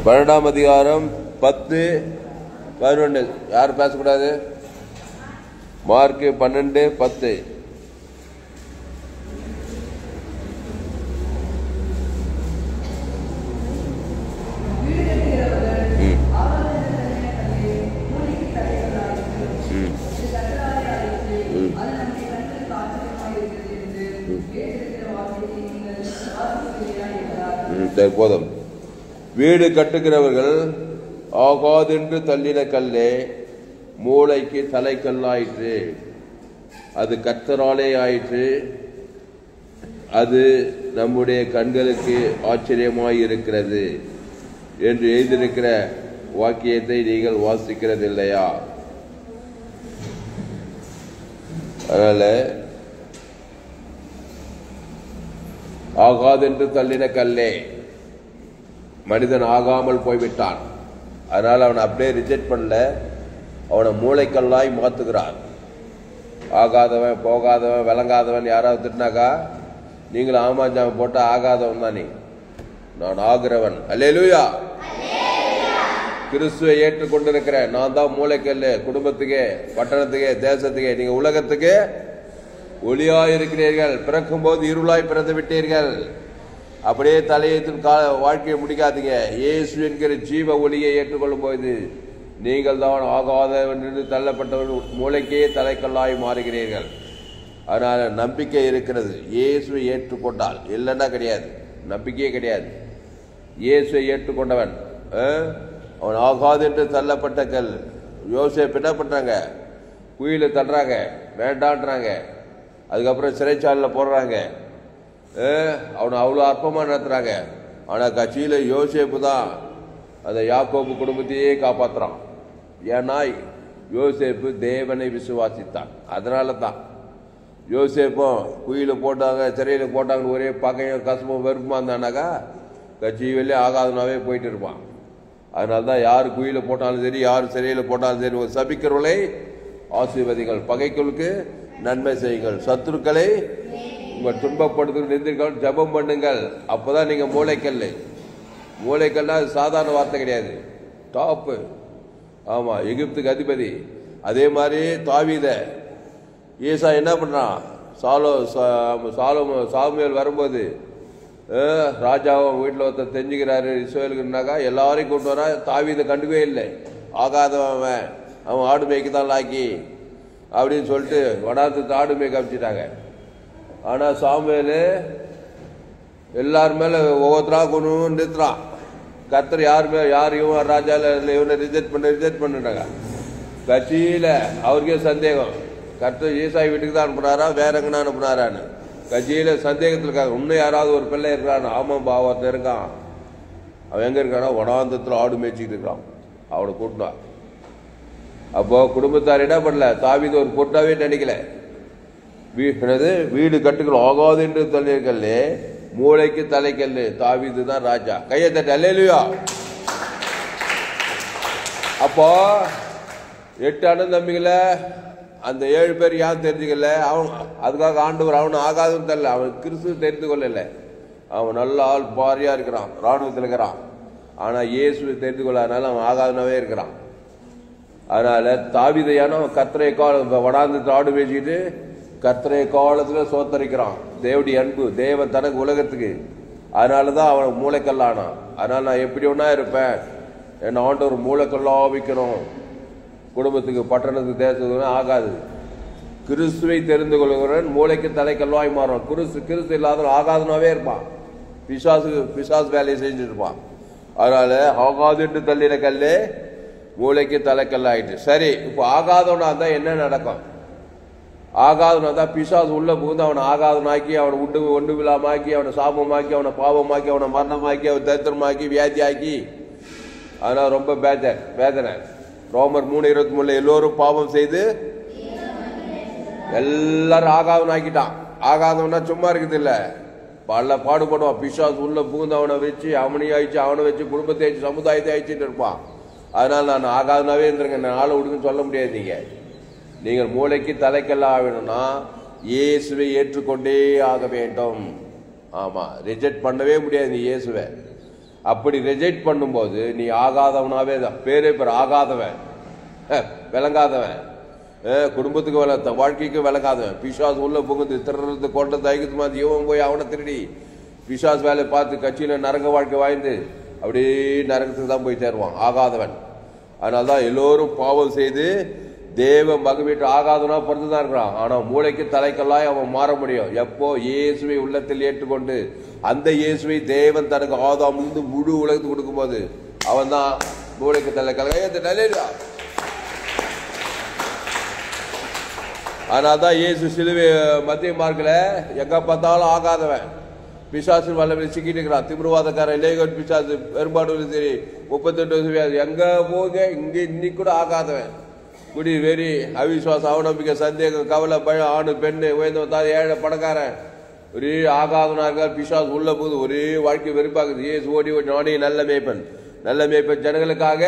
பன்னெண்டாம் அதிகாரம் பத்து பதினொன்று யார் பேசக்கூடாது மார்க்கு பன்னெண்டு பத்து ம். ம். ம். ம், சரி போதும் வீடு கட்டுகிறவர்கள் ஆகாதென்று தள்ளின கல்லே மூளைக்கு தலைக்கல்லாயிற்று அது கத்தராலே ஆயிற்று அது நம்முடைய கண்களுக்கு ஆச்சரியமாய் இருக்கிறது என்று எழுதியிருக்கிற வாக்கியத்தை நீங்கள் வாசிக்கிறது இல்லையா அதனால ஆகாதென்று தள்ளின கல்லே மனிதன் ஆகாமல் போய்விட்டான் அதனால் அவனை அப்படியே ரிஜெக்ட் பண்ணல அவனை மூளைக்கல்லாய் மாத்துகிறார் ஆகாதவன் போகாதவன் விளங்காதவன் யாராவது திட்டினாக்கா நீங்களும் ஆமாஞ்சாம போட்டா ஆகாதவன் தான் நீ நான் ஆகிறவன் அல்லேலூயா கிறிஸ்துவை ஏற்றுக்கொண்டிருக்கிறேன் நான் தான் மூளைக்கல்லு குடும்பத்துக்கே பட்டணத்துக்கே தேசத்துக்கே நீங்க உலகத்துக்கு ஒளியா இருக்கிறீர்கள் பிறக்கும் போது இருளாய் பிறந்து விட்டீர்கள் அப்படியே தலையத்தின் கா வாழ்க்கையை முடிக்காதீங்க இயேசு என்கிற ஜீவ ஒளியை ஏற்றுக்கொள்ளும் போது நீங்கள் தான் ஆகாதவன் என்று தள்ளப்பட்டவன் மூளைக்கே தலைக்கல்லாய் மாறுகிறீர்கள் அதனால நம்பிக்கை இருக்கிறது இயேசுவை ஏற்றுக்கொண்டால் இல்லைன்னா கிடையாது நம்பிக்கையே கிடையாது இயேசுவை ஏற்றுக்கொண்டவன் ஆ? அவன் ஆகாது என்று தள்ளப்பட்ட கல் யோசேப் என்ன பண்றாங்க குயில தள்ளுறாங்க வேண்டான்றாங்க அதுக்கப்புறம் சிறைச்சாலையில் போடுறாங்க ஆ? அவனை அவ்வளோ அற்பமாக நடத்துறாங்க ஆனால் கட்சியில் யோசேப்பு தான் அந்த யாக்கோபு குடும்பத்தையே காப்பாத்துறான் ஏன்னா யோசேப்பு தேவனை விசுவாசித்தான் அதனால தான் யோசேப்பும் குயில போட்டாங்க சிறையில் போட்டாங்கன்னு ஒரே பகையும் கசமும் வெறுப்புமா இருந்தானாக்கா கட்சி வெளியே ஆகாதனாவே போயிட்டு இருப்பான் அதனால தான் யார் குயில போட்டாலும் சரி யார் சிறையில் போட்டாலும் சரி ஒரு சபிக்கிறவளை ஆசீர்வதிகள் பகைகளுக்கு நன்மை செய்யுங்கள் சத்துருக்களை உங்கள் துன்பப்படுத்து நிந்திருங்கள் ஜெபம் பண்ணுங்கள் அப்போதான் நீங்க மூளைக்கல்லை மூளைக்கல்னா அது சாதாரண வார்த்தை கிடையாது டாப்பு ஆமா எகிப்துக்கு அதிபதி அதே மாதிரி தாவீத ஈசா என்ன பண்றான் சாலோ சா- சாலோ சாமுவேல் வரும்போது அஹ், ராஜாவும் வீட்டில் ஒருத்தர் தெரிஞ்சுக்கிறாரு இஸ்ரேலுக்குனாக்கா எல்லாரையும் கொண்டு வரா தாவீதை கண்டுக்கவே இல்லை ஆகாதவன் அவன் அவன் ஆடு மேய்க்கு தான் லாக்கி அப்படின்னு சொல்லிட்டு வடாத்து ஆடு மேய்க்க அமைச்சிட்டாங்க ஆனால் சாமுவேலு எல்லார் மேல ஒவ்வொருத்தரா கொண்டு வந்து நிறுத்துறான் கர்த்தர் யார் மேல யார் இவன் ராஜா இல்ல இவனை ரிஜெக்ட் பண்ண ரிஜெக்ட் பண்ணிட்டாங்க கட்சியில அவருக்கே சந்தேகம் கர்த்தர் ஈசாய் வீட்டுக்கு தான் அனுப்புனாரா வேற எங்கன்னா அனுப்புனாரான்னு கட்சியில சந்தேகத்தில் இருக்காங்க இன்னும் யாராவது ஒரு பிள்ளை இருக்கிறான் ஆமாம்பா ஒருத்தன் இருக்கான் அவன் எங்க இருக்கானா வடாந்தத்துல ஆடு மேய்ச்சிட்டு இருக்கான் அவனை கூட்டினான் அப்போ குடும்பத்தார் என்ன பண்ணல தாவித ஒரு பொருட்டாவே நினைக்கல வீடு வீடு கட்டுகள் ஆகாது என்று சொல்லியிருக்கல்லே மூளைக்கு தலைக்கல்லு தாவிது தான் ராஜா கையை தட்டு அல்லேலுயா அப்போ எட்டு அண்ணன் தம்பிகள அந்த ஏழு பேர் ஏன் தெரிஞ்சுக்கல அவன் அதுக்காக ஆண்டவர் அவன் ஆகாதுன்னு தெரியல அவன் கிறிஸ்து தெரிந்து கொள்ளல அவன் நல்ல ஆள் பாரியா இருக்கிறான் ராணுவத்தில் இருக்கிறான் ஆனா இயேசு தெரிந்து கொள்ளாதனால அவன் ஆகாதனாவே இருக்கிறான் அதனால தாவிதையான கத்திரை கால வடாந்து ஆடு பேசிட்டு கத்திரை காலத்துல சோத்தரிக்கிறான் தேவடி அன்பு தேவன் தனக்கு உலகத்துக்கு அதனாலதான் அவன் மூளைக்கல்லானான் அதனால நான் எப்படி ஒன்னா இருப்பேன் என்ன ஆண்டவர் மூளைக்கல்லா வைக்கணும் குடும்பத்துக்கு பட்டணத்துக்கு தேசத்துக்கு ஆகாது கிறிஸ்துவை தெரிந்து கொள்கிறவன் மூளைக்கு தலைக்கல்லாய் மாறும் கிறிஸ்து கிறிஸ்து இல்லாதவன் ஆகாதனாவே இருப்பான் பிசாசு பிசாசு வேலையை செஞ்சுட்டு இருப்பான் அதனால ஆகாதுன்னு தள்ளின கல்லு மூளைக்கு தலைக்கல் ஆயிட்டு சரி இப்போ ஆகாதவனா தான் என்ன நடக்கும் ஆகாதவனா தான் பிசாசு உள்ள புகுந்து அவனை ஆகாதனாக்கி அவனை உண்டு ஒன்று விழாமாக்கி அவனை சாபமாக்கி அவனை பாவமாக்கி அவனை மரணமாக்கி அவனை தரித்திரமாக்கி வியாதியாக்கி அதனால ரொம்ப பேதர் வேதனை ரோமர் மூணு இருபத்தி மூணுல எல்லோரும் பாவம் செய்து எல்லாரும் ஆகாதவன் ஆக்கிட்டான் ஆகாதவனா சும்மா இருக்குது இல்ல பல பாடுபடுவான் பிசாசு உள்ள புகுந்து அவனை வச்சு அவனையும் ஆயிடுச்சு அவனை வச்சு குடும்பத்தை ஆயிடுச்சு சமுதாயத்தை ஆயிடுச்சுட்டு இருப்பான் அதனால நான் ஆகாதனாவே இருந்திருங்க நான் ஆளை விடுங்கன்னு சொல்ல முடியாது நீங்க நீங்கள் மூளைக்கு தலைக்கெல்லாம் ஆகணும்னா இயேசுவை ஏற்றுக்கொண்டே ஆக வேண்டும் ஆமா ரிஜெக்ட் பண்ணவே முடியாது நீ இயேசுவை அப்படி ரிஜெக்ட் பண்ணும்போது நீ ஆகாதவனாவே தான் பேரே பேர் ஆகாதவன் அஹ், விளங்காதவன் அஹ், குடும்பத்துக்கு விள த- வாழ்க்கைக்கு விளங்காதவன் பிசாஸ் உள்ள புகுந்து திருடுறது கொண்டு தைக்கத்து மாதிரி இவன் போய் அவனை திருடி பிசாஸ் வேலை பார்த்து கட்சியில நரக வாழ்க்கை வாய்ந்து அப்படியே நரகத்துக்கு தான் போய் சேருவான் ஆகாதவன் அதனால தான் எல்லோரும் பாவம் செய்து தேவ மகவீட்டு ஆகாதவனா பிறந்து தான் இருக்கிறான் ஆனா மூளைக்கு தலைக்கெல்லாம் அவன் மாற முடியும் எப்போ இயேசுவை உள்ளத்தில் ஏற்றுக்கொண்டு அந்த இயேசுவை தேவன் தனக்கு ஆதாம் இருந்து முழு உலகத்துக்கு கொடுக்கும்போது அவன் தான் மூளைக்கு தலைக்கல்ல நிலையா அதனால தான் இயேசு சிலுவை மத்திய மார்க்கில் எங்க பார்த்தாலும் ஆகாதவன் பிசாசு வல்லவில் சிக்கிட்டு இருக்கிறான் திமிருவாதக்காரன் லேகன் பிசாசு பெரும்பாடு சரி முப்பத்தெட்டு வருஷம் வியாதி. எங்க போக இங்க இன்னைக்கு கூட ஆகாதவன் குடி வெறி அவிசுவாசம் அவநம்பிக்கை சந்தேகம் கவலை பயம் ஆணு பெண்ணு உயர்ந்தவன் தான் ஏழை பணக்காரன் ஒரே ஆகாதவனா இருக்கார் பிசாசு உள்ள போகுது ஒரே வாழ்க்கை வெறுப்பாக்குது ஏசு ஓடி ஓடி நானே நல்ல மேய்ப்பன் நல்ல மேய்ப்பன் ஜனங்களுக்காக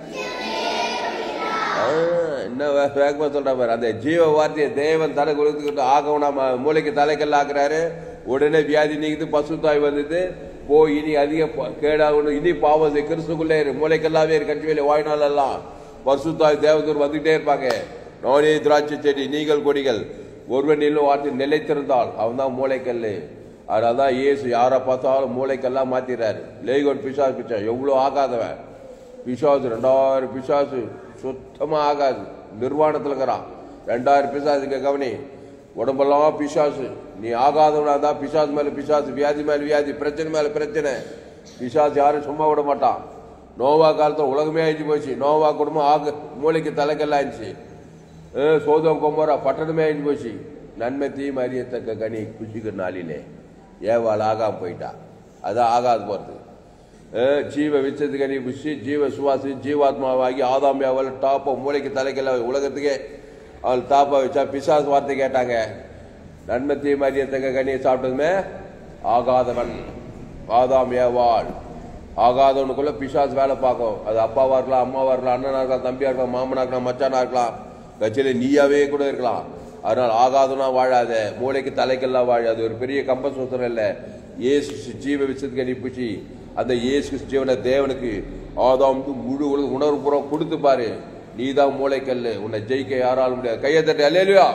ஆ, என்ன வே- வேகமா சொல்ற பாரு அந்த ஜீவ வார்த்தையை தேவன் தலை கொடுத்துக்கிட்டு ஆகவும் நம்ம மூளைக்கு தலைக்கல்ல ஆக்குறாரு உடனே வியாதி நீக்குது பசுத்தாய் வந்தது போ இனி அதிக ப- கேடாகணும் இனி பாவம் செய், கிறிஸ்துக்குள்ளே இரு மூளைக்கெல்லாமே இரு கட்சி வேலை வாய்நாள் எல்லாம் பசுத்தாய் தேவதூர் வந்துகிட்டே இருப்பாங்க நானே திராட்சை செடி நீங்கள் கொடிகள் ஒருவன் இன்னும் வார்த்தை நிலைத்திருந்தால் அவன் தான் மூளைக்கல்லு அதனால தான் இயேசு யாரை பார்த்தாலும் மூளைக்கெல்லாம் மாத்திடுறாரு லேகோன் பிசாசு பிச்சா எவ்வளோ ஆகாதவன் பிசாசு ரெண்டாயிரம் பிசாசு சுத்தமா ஆகாது நிர்வாணத்துல இருக்கிறான் ரெண்டாயிரம் பிசாசுக்கு கவனி உடம்பெல்லாம் பிசாசு நீ ஆகாதவனா தான் பிசாசு மேல பிசாசு வியாதி மேல வியாதி பிரச்சனை மேல பிரச்சனை பிசாசு யாரும் சும்மா விட மாட்டான் நோவா காலத்துல உலகமே ஆயிடுச்சு போச்சு நோவா குடும்பம் ஆக மூளைக்கு தலைக்கெல்லாம் ஆயிடுச்சு ஏ, சோதம் கொம்பரா பட்டணமே ஆயிடுச்சு போச்சு நன்மை தீமை அறியத்தக்க கனி குஷிக்கு நாளிலே ஏவாள் ஆகாம போயிட்டா அதான் ஆகாது போறது அஹ் ஜீவ விச்சத்துக்கனி புஷி ஜீவ சுவாசி ஜீவாத்மாவாகி ஆதாமியாவில் டாப்பை மூளைக்கு தலைக்கல உலகத்துக்கே அவள் டாப்பா வச்சா பிசாசு வார்த்தை கேட்டாங்க நன்மை தீமை அறியத்தக்க கனியை சாப்பிட்டதுமே ஆகாதவன் ஆதாமியாவாள் ஆகாதவனுக்குள்ள பிசாசு வேலை பார்க்கும் அது அப்பாவா இருக்கலாம் அம்மாவா இருக்கலாம் அண்ணனா இருக்கலாம் தம்பியா இருக்கலாம் மாமனா இருக்கலாம் மச்சானா இருக்கலாம் கட்சியில நீயாவே கூட இருக்கலாம் அதனால் ஆகாதனா வாழாத மூளைக்கு தலைக்கெல்லாம் வாழாது ஒரு பெரிய கம்ப சூத்திரம் இல்ல இயேசு ஜீவ விஷயத்துக்கு அனுப்பிச்சு அந்த இயேசு ஜீவனை தேவனுக்கு ஆதாம் முழு உலக உணர்வு பூர்வம் கொடுத்து பாரு நீதான் மூளைக்கல்லு உன்னை ஜெயிக்க யாராலும் முடியாது கையை தட்டி அல்லேலுயா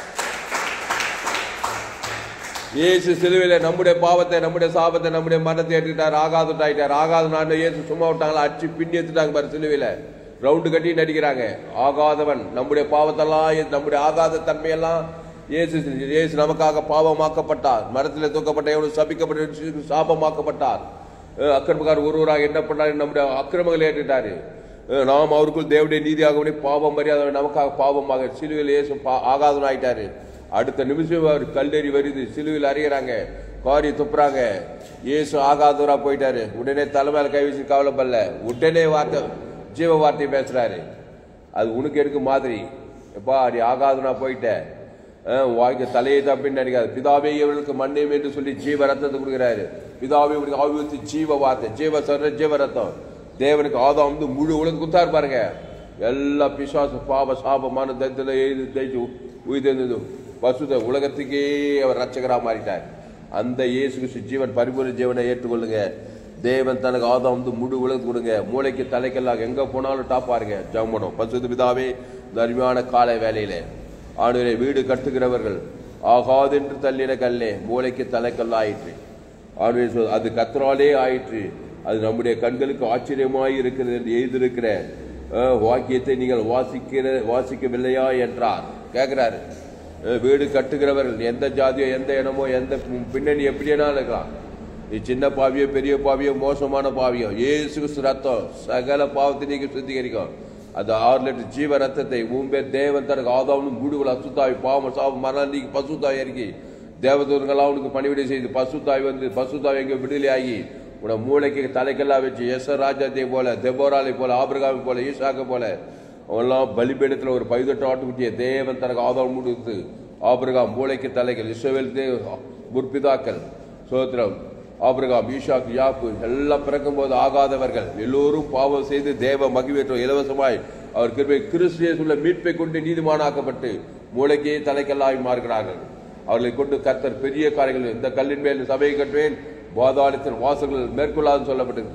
இயேசு சிலுவையில நம்முடைய பாவத்தை நம்முடைய சாபத்தை நம்முடைய மரணத்தை ஏற்றுக்கிட்டார் ஆகாதுட்டாயிட்டார் ஆகாது நான் இயேசு சும்மா விட்டாங்களா அடிச்சு பின்னி எடுத்துட்டாங்க பாரு சிலுவையில ரவுண்டு கட்டி நடிக்கிறாங்க ஆகாதவன் நம்முடைய பாவத்தெல்லாம் ஏ- நம்முடைய ஆகாத தன்மையெல்லாம் இயேசு இயேசு நமக்காக பாவமாக்கப்பட்டார் மரத்தில் தூக்கப்பட்ட எவ்வளவு சபிக்கப்பட்ட சாபமாக்கப்பட்டார் அஹ் அக்கிரமக்காரர் ஒருவராக என்ன பண்ணாரு நம்முடைய அக்கிரமங்களை ஏற்றுட்டாரு அஹ் நாம் அவருக்குள் தேவனுடைய நீதியாகவே பாவம் மரியாதை நமக்காக பாவமாக சிலுவையில் இயேசு பா- ஆகாதவன் ஆயிட்டாரு அடுத்த நிமிஷம் அவர் கல்லெறி வருது சிலுவையில் அறியறாங்க காரி துப்புறாங்க இயேசு ஆகாதவரா போயிட்டாரு உடனே தலைமையில கை வச்சு கவலைப்படல உடனே வார்த்தை ஜீவ வார்த்தை பேசுறாரு அது உனக்கு எடுக்க மாதிரி எப்பா நீ ஆகாதவனா போயிட்ட அஹ் உன் வாழ்க்கை தலையை தான் பின் அடிக்காது பிதாவே இவர்களுக்கு மண்ணையும் என்று சொல்லி ஜீவ ரத்தத்தை கொடுக்குறாரு பிதாவே இவருக்கு ஆவித்து ஜீவ வார்த்தை ஜீவ சொல்ற ஜீவ ரத்தம் தேவனுக்கு ஆதாம் வந்து முழு உலகம் குத்தாரு பாருங்க எல்லா பிசாசு பாவ சாபமான தத்துல எழுதி தேய்ச்சி உயிர்த்தெழுந்தது பசுத உலகத்துக்கே அவர் ரட்சகரா மாறிட்டார் அந்த இயேசு கிறிஸ்து ஜீவன் பரிபூர்ண ஜீவனை ஏற்றுக்கொள்ளுங்க தேவன் தனக்கு ஆதாம் வந்து முழு உலகத்து கொடுங்க மூளைக்கு தலைக்கெல்லாம் எங்க போனாலும் டாப்பாருங்க ஜம்மனும் பசுது பிதாவே இந்த அருமையான காலை வேலையிலே ஆண்டுகளை வீடு கட்டுகிறவர்கள் ஆகாதென்று தள்ளின கல்லே மூளைக்கு தலைக்கல்ல ஆயிற்று ஆண்டுகளை சொல் அது கத்தராலே ஆயிற்று அது நம்முடைய கண்களுக்கு ஆச்சரியமாய் இருக்கிறது என்று எழுதியிருக்கிற அஹ், வாக்கியத்தை நீங்கள் வாசிக்கிற வாசிக்கவில்லையா என்றார் கேட்கிறாரு அஹ், வீடு கட்டுகிறவர்கள் எந்த ஜாதியோ எந்த இனமோ எந்த பின்னணி எப்படியானாலும் இருக்கலாம் நீ சின்ன பாவியோ பெரிய பாவியோ மோசமான பாவியோ ஏசு கிறிஸ்து ரத்தம் சகல பாவத்தை நீங்க சுத்திகரிக்கும் அந்த ஆறு லிட்டர் ஜீவ ரத்தத்தை ஊம்பே தேவன் தனக்கு ஆதாவும் மூடுகள் அசுத்தாவி பாவம் சாபம் மரணம் நீக்கி பசுத்தாய் இறக்கி தேவதூர்களாம் அவனுக்கு பணிவிடை செய்து பசுத்தாய் வந்து பசுத்தாய் எங்க விடுதலையாகி உன மூளைக்கு தலைக்கெல்லாம் வச்சு எஸ் ராஜாத்தை போல தெபோராலை போல ஆபிரகாமை போல ஈசாக்கை போல அவெல்லாம் பலிபீடத்துல ஒரு பதினெட்டு ஆட்டுக்குட்டியை தேவன் தனக்கு ஆதாரம் கொடுத்து ஆபிரகாம் மூளைக்கு தலைகள் இஸ்ரவேல் தேவ முற்பிதாக்கள் சோத்திரம் ஆபிரகாம் ஈஷாக் யாப்பு எல்லாம் பிறக்கும்போது ஆகாதவர்கள் எல்லோரும் பாவம் செய்து தேவ மகிழ்வேற்றம் இலவசமாய் அவர் கிருபை கிறிஸ்தியேசுள்ள மீட்பை கொண்டு நீதிமானாக்கப்பட்டு மூளைக்கே தலைக்கல்லாய் மாறுகிறார்கள் அவர்களை கொண்டு கர்த்தர் பெரிய காரியங்கள் இந்த கல்லின் மேல் சபையை கட்டுவேன் பாதாளத்தின் வாசல்கள் மேற்கொள்ளாதுன்னு சொல்லப்பட்டிருக்கு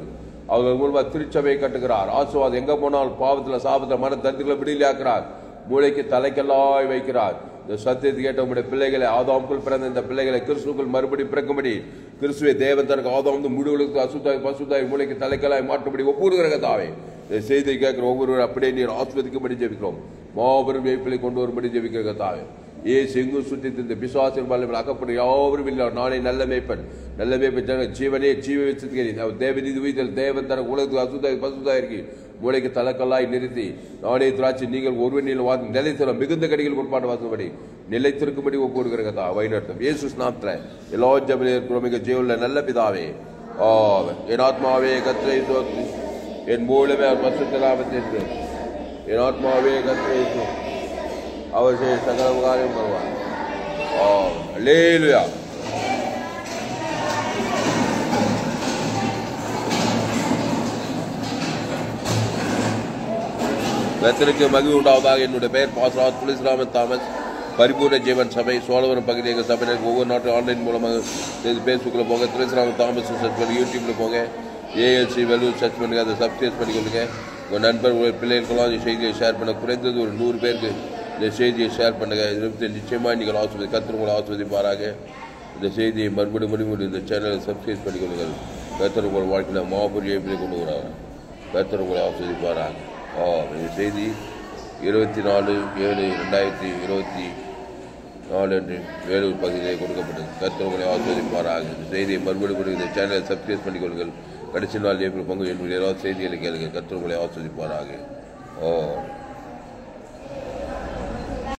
அவர்கள் மூலமா திருச்சபையை கட்டுகிறார் ஆசுவாதம் எங்க போனாலும் பாவத்துல சாபத்துல மன தருத்துக்களை விடுதலையாக்குறார் மூளைக்கு தலைக்கல்லாய் வைக்கிறார் இந்த சத்தியத்தை கேட்ட உங்களுடைய பிள்ளைகளை ஆதாமுக்குள் பிறந்த இந்த பிள்ளைகளை கிறிஸ்துக்குள் மறுபடி பிறக்கும்படி கிறிஸ்துவை தேவன் தனக்கு ஆதாம் வந்து முழுவதுக்கு அசுத்தாய் பசுத்தாய் மூளைக்கு தலைக்கலாய் மாற்றும்படி ஒவ்வொரு தாவே இந்த செய்தியை கேட்கிற ஒவ்வொருவர் அப்படியே நீர் ஆஸ்வதிக்கும்படி ஜெபிக்கிறோம் மாபெரும் வேப்பிலை கொண்டு வரும்படி ஜெபிக்கிற தாவே ஏசு எங்கும் சுற்றி இந்த பிசுவாசின் பலவில் அகப்படும் யாவரும் இல்லை நானே நல்ல மேய்ப்பன் நல்ல மேய்ப்பன் ஜன ஜீவனே ஜீவ வச்சிருக்கிறேன் தேவநீதி உயிர்த்தல் தேவன் தர உலகத்துக்கு அசுத்தாய் பசுத்தாய் இருக்கு மூளைக்கு தலைக்கல்லாய் நிறுத்தி நானே திராட்சை நீங்கள் ஒருவனில் வாதி நிலைத்திரம் மிகுந்த கடிகள் உட்பாடு வாசும்படி நிலைத்திருக்கும்படி ஒப்புருக்கிற கதா வழிநடத்தும் இயேசு நாமத்துல எல்லா ஜபலில் இருக்கிற மிக ஜீவனில் நல்ல பிதாவே ஆமென். என் ஆத்மாவே கத்திரை சோத்து என் மூலமே அவர் பசுத்தலாமத்திற்கு என் ஆத்மாவே கத்திரை சோத்து அவர் செய்ய சகல காரியம் வருவார் லேலுயா கர்த்தருக்கு மகிழ்வு உண்டாவதாக என்னுடைய பெயர் பாஸ்ராஜ் துளசிராமன் தாமஸ் பரிபூர்ண ஜீவன் சபை சோழவரம் பகுதி எங்கள் சபையினர் ஒவ்வொரு நாட்டு ஆன்லைன் மூலமாக இது ஃபேஸ்புக்கில் போங்க துளசிராமன் தாமஸ் சர்ச் பண்ணி யூடியூப்பில் போங்க ஏஎல்சி வெல்லூர் சர்ச் பண்ணுங்க அதை சப்ஸ்கிரைப் பண்ணிக்கொள்ளுங்க உங்கள் நண்பர் உங்கள் பிள்ளைகளுக்கெல்லாம் இந்த செய்தியை ஷேர் பண்ண குறைந்தது ஒரு நூறு பேருக்கு இந்த செய்தியை ஷேர் பண்ணுங்க இதை நிச்சயமாக நீங்கள் ஆஸ்வதி கத்திர உங்களை ஆஸ்வதிப்பாராக இந்த செய்தியை மறுபடியும் மறுபடியும் இந்த சேனலை சப்ஸ்கிரைப் பண்ணிக்கொள்ளுங்கள் கத்திர உங்கள் வாழ்க்கையில் மாபெரிய எப்படி கொண்டு வராங்க கத்திர உங்களை ஆஸ்வதிப்பாராங்க ஆ இந்த செய்தி இருபத்தி நாலு ஏழு ரெண்டாயிரத்தி இருபத்தி நாலு அன்று வேலூர் பகுதியிலே கொடுக்கப்பட்டது கத்திர உங்களை ஆஸ்வதிப்பாராக இந்த செய்தியை மறுபடியும் மறுபடியும் இந்த சேனலை சப்ஸ்கிரைப் பண்ணிக்கொள்ளுங்கள் கடைசி நாள் ஏப்ரல் பங்கு என்னுடைய ஏதாவது செய்திகளை கேளுங்கள் கத்திர உங்களை ஆஸ்வதிப்பாராக ஓ